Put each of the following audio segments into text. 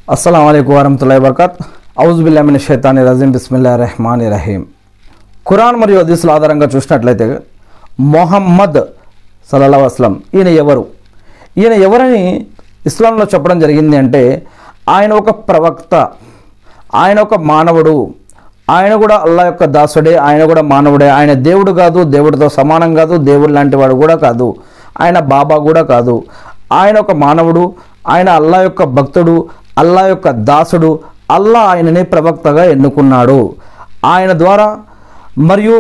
అస్సలం అయికు వరహతుల్లా వరకత్ ఔజుబిల్లామిన షైతాని రజీం బిస్మిల్లా రెహమాని రహీం ఖురాన్ మరియు హదీసుల ఆధారంగా చూసినట్లయితే మొహమ్మద్ సల్లల్లా అస్లం ఈయన ఎవరు ఈయన ఎవరని ఇస్లాంలో చెప్పడం జరిగింది అంటే ఆయన ఒక ప్రవక్త ఆయన ఒక మానవుడు ఆయన కూడా అల్లా యొక్క దాసుడే ఆయన కూడా మానవుడే ఆయన దేవుడు కాదు దేవుడితో సమానం కాదు దేవుడు లాంటి వాడు కూడా కాదు ఆయన బాబా కూడా కాదు ఆయన ఒక మానవుడు ఆయన అల్లా యొక్క భక్తుడు అల్లా యొక్క దాసుడు అల్లా ఆయనని ప్రవక్తగా ఎన్నుకున్నాడు ఆయన ద్వారా మరియు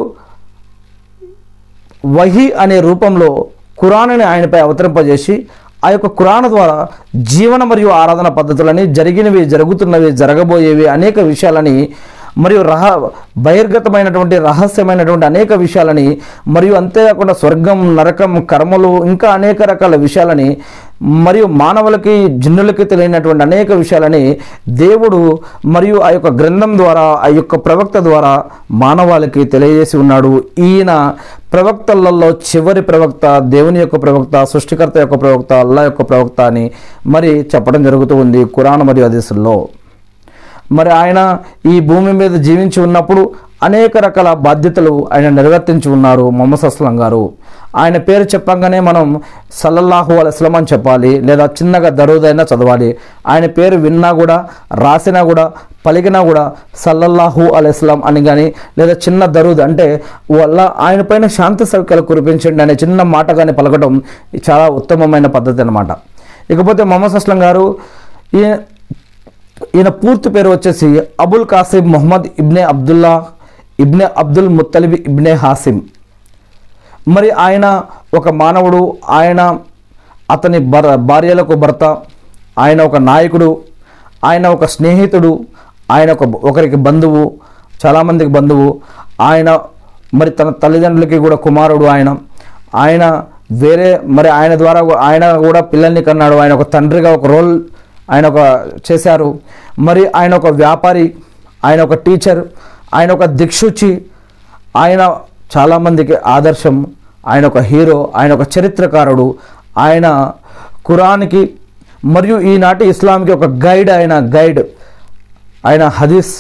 వహీ అనే రూపంలో ఖురాన్ని ఆయనపై అవతరింపజేసి ఆ యొక్క ఖురాన్ ద్వారా జీవన మరియు ఆరాధన పద్ధతులని జరిగినవి జరుగుతున్నవి జరగబోయేవి అనేక విషయాలని మరియు రహ బహిర్గతమైనటువంటి రహస్యమైనటువంటి అనేక విషయాలని మరియు అంతేకాకుండా స్వర్గం నరకం కర్మలు ఇంకా అనేక రకాల విషయాలని మరియు మానవులకి జిన్నులకి తెలియనటువంటి అనేక విషయాలని దేవుడు మరియు ఆ యొక్క గ్రంథం ద్వారా ఆ యొక్క ప్రవక్త ద్వారా మానవాళికి తెలియజేసి ఉన్నాడు ఈయన ప్రవక్తలలో చివరి ప్రవక్త దేవుని యొక్క ప్రవక్త సృష్టికర్త యొక్క ప్రవక్త అల్లా యొక్క ప్రవక్త అని మరి చెప్పడం జరుగుతూ ఉంది కురాన్ మరియు హదీసుల్లో మరి ఆయన ఈ భూమి మీద జీవించి ఉన్నప్పుడు అనేక రకాల బాధ్యతలు ఆయన నిర్వర్తించి ఉన్నారు మొహమ్మద్ అస్లం గారు ఆయన పేరు చెప్పంగానే మనం సల్లల్లాహు అలస్లం అని చెప్పాలి లేదా చిన్నగా దరుదైనా చదవాలి ఆయన పేరు విన్నా కూడా రాసినా కూడా పలికినా కూడా సల్లల్లాహు అలైస్లాం అని కానీ లేదా చిన్న దరుద్ అంటే వల్ల ఆయన పైన శాంతి సౌఖ్యాలు కురిపించండి అనే చిన్న మాట కానీ పలకడం చాలా ఉత్తమమైన పద్ధతి అనమాట ఇకపోతే మొహమ్మద్ అస్లం గారు ఈ ఈయన పూర్తి పేరు వచ్చేసి అబుల్ కాసిం మొహమ్మద్ ఇబ్నే అబ్దుల్లా ఇబ్నే అబ్దుల్ ముత్తలిబ్ ఇబ్నే హాసిం మరి ఆయన ఒక మానవుడు ఆయన అతని భర్ భార్యలకు భర్త ఆయన ఒక నాయకుడు ఆయన ఒక స్నేహితుడు ఆయన ఒక ఒకరికి బంధువు చాలామందికి బంధువు ఆయన మరి తన తల్లిదండ్రులకి కూడా కుమారుడు ఆయన ఆయన వేరే మరి ఆయన ద్వారా ఆయన కూడా పిల్లల్ని కన్నాడు ఆయన ఒక తండ్రిగా ఒక రోల్ ఆయన ఒక చేశారు మరి ఆయన ఒక వ్యాపారి ఆయన ఒక టీచర్ ఆయన ఒక దిక్సూచి ఆయన చాలామందికి ఆదర్శం ఆయన ఒక హీరో ఆయన ఒక చరిత్రకారుడు ఆయన ఖురాన్కి మరియు ఈనాటి ఇస్లాంకి ఒక గైడ్ ఆయన గైడ్ ఆయన హదీస్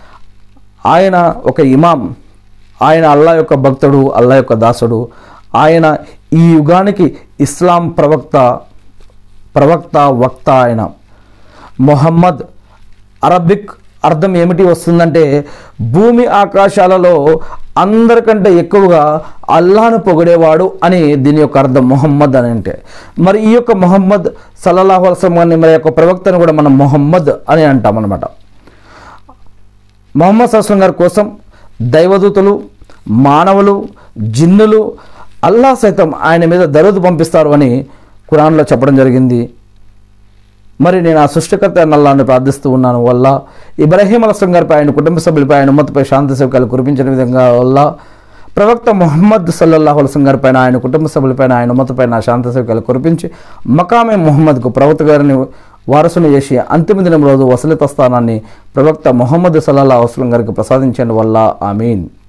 ఆయన ఒక ఇమాం ఆయన అల్లా యొక్క భక్తుడు అల్లా యొక్క దాసుడు ఆయన ఈ యుగానికి ఇస్లాం ప్రవక్త ప్రవక్త వక్త ఆయన మొహమ్మద్ అరబిక్ అర్థం ఏమిటి వస్తుందంటే భూమి ఆకాశాలలో అందరికంటే ఎక్కువగా అల్లాను పొగిడేవాడు అని దీని యొక్క అర్థం మొహమ్మద్ అని అంటే మరి ఈ యొక్క మొహమ్మద్ సల్లల్లాహు అల్సం అని మరి యొక్క ప్రవక్తను కూడా మనం మొహమ్మద్ అని అంటాం అనమాట మొహమ్మద్ సల్లం గారి కోసం దైవదూతలు మానవులు జిన్నులు అల్లా సైతం ఆయన మీద దరుదు పంపిస్తారు అని ఖురాన్లో చెప్పడం జరిగింది మరి నేను ఆ సృష్టికర్త నల్లాన్ని ప్రార్థిస్తూ ఉన్నాను వల్ల ఇబ్రాహీం అలస్లం గారిపై ఆయన కుటుంబ సభ్యులపై ఆయన ఉమ్మతిపై శాంతి సేవకాలు కురిపించిన విధంగా వల్ల ప్రవక్త మొహమ్మద్ సల్లల్లాహు అలసం గారిపైన ఆయన కుటుంబ సభ్యులపైన ఆయన ఉమ్మతిపైన శాంతి సేవకాలు కురిపించి మకామే మొహమ్మద్కు ప్రవక్త గారిని వారసుని చేసి అంతిమ దినం రోజు వసలిత స్థానాన్ని ప్రవక్త మొహమ్మద్ సల్లల్లాహు అస్లం గారికి ప్రసాదించండి వల్ల ఆమీన్